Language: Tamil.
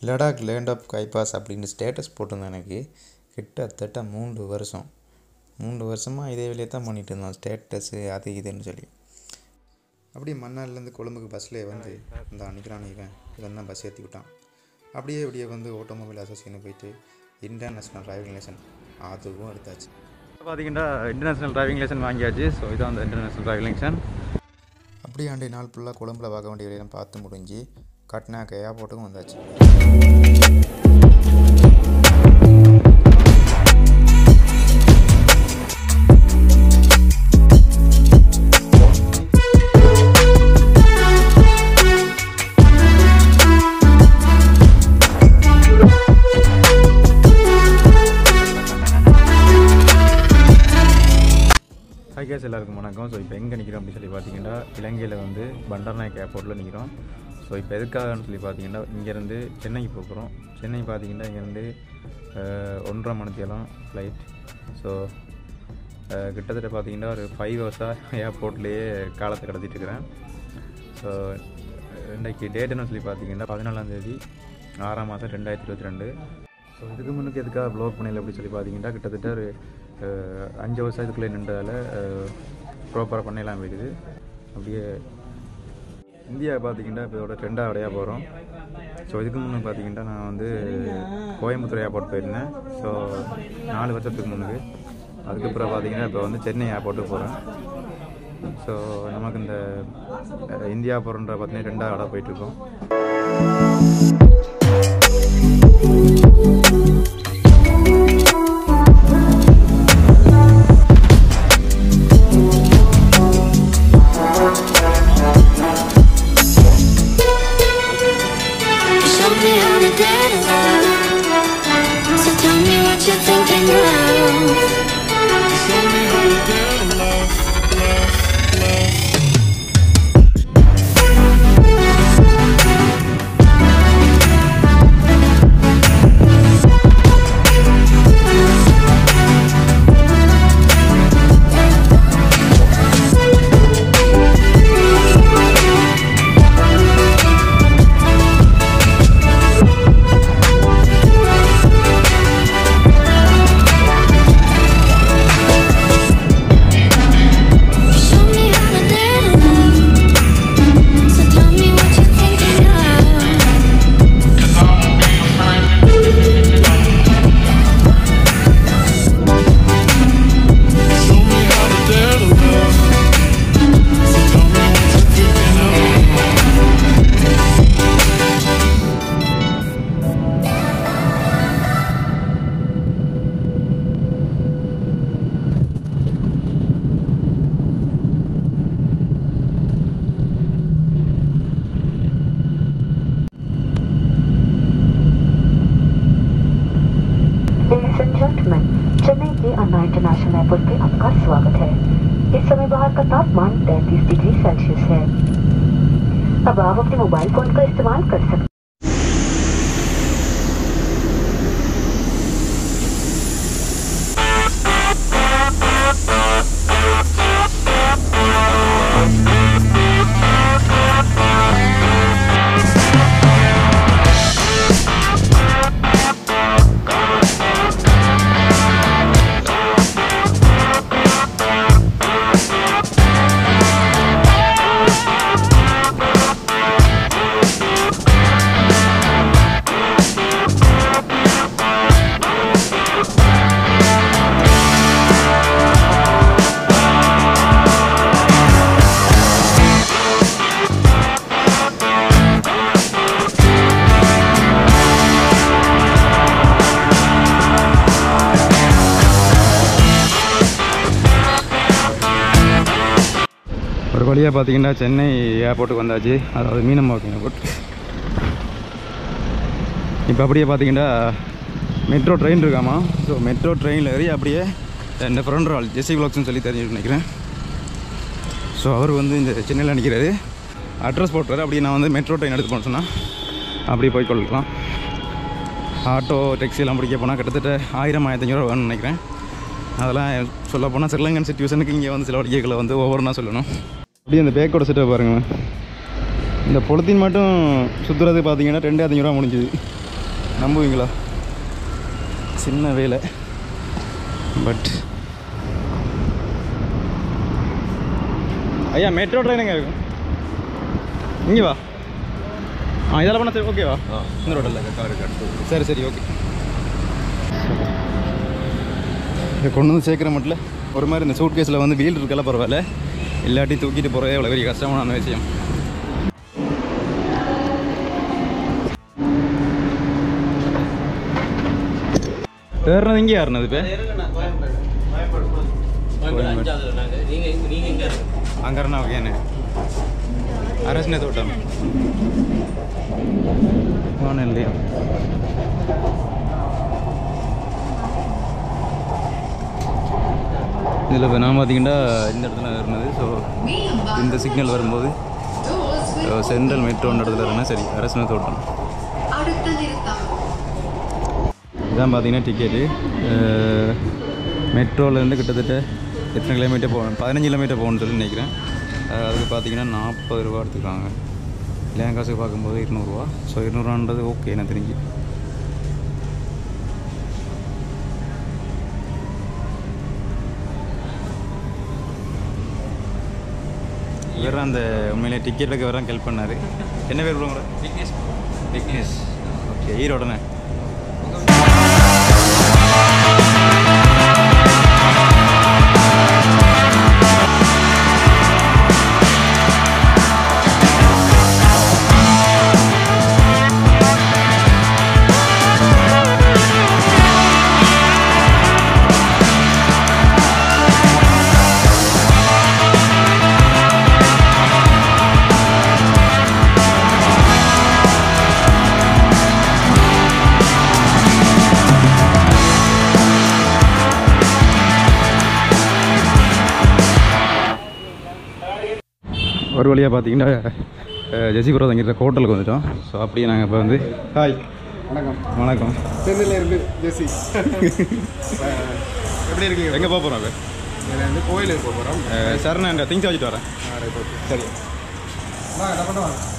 லடாக் லேண்ட் ஆஃப் கைபாஸ் அப்படின்னு ஸ்டேட்டஸ் போட்டிருந்தேன் எனக்கு கிட்டத்தட்ட மூன்று வருஷம் மூன்று வருஷமாக இதே வேலையை தான் பண்ணிட்டு இருந்தோம் ஸ்டேட்டஸு அது இதுன்னு சொல்லி அப்படியே மன்னார்லேருந்து கொழும்புக்கு பஸ்ஸில் வந்து இந்த அன்றைக்கிறான் இவன் இவன் தான் பஸ் ஏற்றி விட்டான் அப்படியே இப்படியே வந்து ஆட்டோமொபைல் அசோசியேஷன் போயிட்டு இன்டர்நேஷ்னல் டிரைவிங் லைசன் அதுவும் எடுத்தாச்சு பார்த்தீங்கன்னா இன்டர்நேஷனல் டிரைவிங் லைசன் வாங்கியாச்சு ஸோ இதான் அந்த இன்டர்நேஷனல் டிரைவிங் லைசன் அப்படியே ஆண்டே நாள் ஃபுல்லாக கொழும்பில் பார்க்க வேண்டிய வேலையெல்லாம் பார்த்து முடிஞ்சு கட்னாக்கு ஏர்போர்ட்டுக்கும் வந்தாச்சு ஹைகேஸ் எல்லாருக்கும் வணக்கம் ஸோ இப்போ எங்கே நிற்கிறோம் அப்படின்னு சொல்லி பார்த்தீங்கன்னா இலங்கையில் வந்து பண்டர்நாயக் ஏர்போர்ட்டில் நிற்கிறோம் ஸோ இப்போ எதுக்காகன்னு சொல்லி பார்த்தீங்கன்னா இங்கேருந்து சென்னைக்கு போகிறோம் சென்னை பார்த்தீங்கன்னா இங்கேருந்து அஹ், ஒன்றரை மணித்தேலம் ஃப்ளைட் ஸோ கிட்டத்தட்ட பார்த்தீங்கன்னா ஒரு ஃபைவ் ஹவர்ஸாக ஏர்போர்ட்லேயே காலத்தை கடத்திட்டு இருக்கிறேன் ஸோ இன்றைக்கு டேட் என்ன சொல்லி பார்த்தீங்கன்னா பதினாலாம் தேதி ஆறாம் மாதம் ரெண்டாயிரத்தி இருபத்தி ரெண்டு ஸோ இதுக்கு முன்னுக்கு எதுக்காக ப்ளாக் பண்ணல அப்படின்னு சொல்லி பார்த்தீங்கன்னா கிட்டத்தட்ட ஒரு அஹ், அஞ்சு வருஷத்துக்குள்ளே நின்றதால் ப்ராப்பராக பண்ணலாம் இருக்குது அப்படியே இந்தியா பார்த்தீங்கன்னா இப்போ இதோட ரெண்டாவது அடையாக போகிறோம் ஸோ இதுக்கு முன்னே பார்த்தீங்கன்னா நான் வந்து கோயம்புத்தூர் ஏர்போர்ட் போயிருந்தேன் ஸோ நாலு வருஷத்துக்கு முன்னுக்கு அதுக்கப்புறம் பார்த்தீங்கன்னா இப்போ வந்து சென்னை ஏர்போர்ட்டுக்கு போகிறேன் ஸோ நமக்கு இந்த அஹ், இந்தியா போகிறன்ற பார்த்தீங்கன்னா ரெண்டாவது அடை போயிட்டுருக்கோம் You showed me how to get love. So tell me what you're thinking now. You showed me how to get love, love, love. You showed me how to get love. So tell me what you're thinking now. Show me how to dare to love. So tell me what you're thinking of. Ladies and gentlemen, Chennai के अन्ना इंटरनेशनल एयरपोर्ट पे आपका स्वागत है इस समय बाहर का तापमान 33 डिग्री सेल्सियस है अब आप अपने मोबाइल फोन का इस्तेमाल कर सकते ஒரு வழியாக பார்த்தீங்கன்னா சென்னை ஏர்போர்ட்டுக்கு வந்தாச்சு அதாவது மீனம்பாக்கம் ஏர்போர்ட் இப்போ அப்படியே பார்த்தீங்கன்னா மெட்ரோ ட்ரெயின் இருக்காமா ஸோ மெட்ரோ ட்ரெயினில் ஏறி அப்படியே இந்த ஃப்ரெண்ட் ஆள் ஜெஸ்ஸி விளாக்ஸ்னு சொல்லி தெரிஞ்சு நினைக்கிறேன் ஸோ அவர் வந்து இந்த சென்னையில் நிற்கிறாரு அட்ரஸ் போட்டுறாரு அப்படியே நான் வந்து மெட்ரோ ட்ரெயின் எடுத்து போன சொன்னால் அப்படியே போய் கொள்ளலாம் ஆட்டோ டெக்ஸிலாம் பிடிக்க போனால் கிட்டத்தட்ட ஆயிரம் ஆயிரத்தி ரூபா வேணும்னு நினைக்கிறேன் அதெல்லாம் சொல்ல போனால் ஸ்ரீலங்கன் சுச்சுவேஷனுக்கு இங்கே வந்து சில வடிக்கைகளை வந்து ஒவ்வொன்றா சொல்லணும் அப்படியே இந்த பேக்கோட செட்டை பாருங்க இந்த பொலித்தீன் மட்டும் சுற்றுறதுக்கு பார்த்தீங்கன்னா ரெண்டாயிரத்தி ரூபா முடிஞ்சுது நம்புவீங்களா சின்ன வேலை பட் ஐயா மெட்ரோ ட்ரெயின் எங்கே இருக்கும் இங்கே வா ஆ இதெல்லாம் பண்ண சரி ஓகேவா இந்த ரோட்டில் சரி சரி ஓகே இதை கொண்டு வந்து சேர்க்குற மட்டும் ஒரு மாதிரி இந்த சூட் கேஸில் வந்து வீல் இருக்கல பரவாயில்ல இல்லாட்டி தூக்கிட்டு போகிறதே அவ்வளோ பெரிய கஷ்டமான விஷயம் ஏறினது இங்கே ஏறினது இப்போ அங்கறனா ஓகேண்ணே அரசனே தோட்டம் ஆன இல்லையா இதில் இப்போ நான் பார்த்தீங்கன்னா இந்த இடத்துல இருந்தது ஸோ இந்த சிக்னல் வரும்போது சென்ட்ரல் மெட்ரோன்ற இடத்துல இருந்தேன் சரி அரசன தோட்டம் இதான் பார்த்தீங்கன்னா டிக்கெட்டு மெட்ரோலேருந்து கிட்டத்தட்ட எத்தனை கிலோமீட்டர் போகணும் பதினஞ்சு கிலோமீட்டர் போகணும்னு சொல்லி நினைக்கிறேன் அஹ் அதுக்கு பார்த்தீங்கன்னா நாற்பது ரூபா எடுத்துக்காங்க இல்லையா காசுக்கு பார்க்கும்போது இருநூறுவா ஸோ இருநூறுவான்றது ஓகே எனக்கு தெரிஞ்சு வேறு அந்த உண்மையிலே டிக்கெட்டுக்கு வேறு ஹெல்ப் பண்ணார் என்ன பேர் உங்களோட விக்னேஷ் விக்னேஷ் ஓகே ஈரோடனே ஒரு வழியாக பார்த்தீங்கன்னா அஹ், ஜெசிபுரம் தங்கிட்ட ஹோட்டலுக்கு வந்துட்டோம் ஸோ அப்படியே நாங்கள் இப்போ வந்து ஹாய் வணக்கம் வணக்கம் சென்னையில் இருந்து ஜெசி எப்படி இருக்கீங்க எங்கே போக போகிறோம் இதில் வந்து கோயிலுக்கு போக போகிறோம் சார் நான் திங்ஸ் வச்சுட்டு வரேன் சரி வாங்க என்ன பண்ணுவாங்க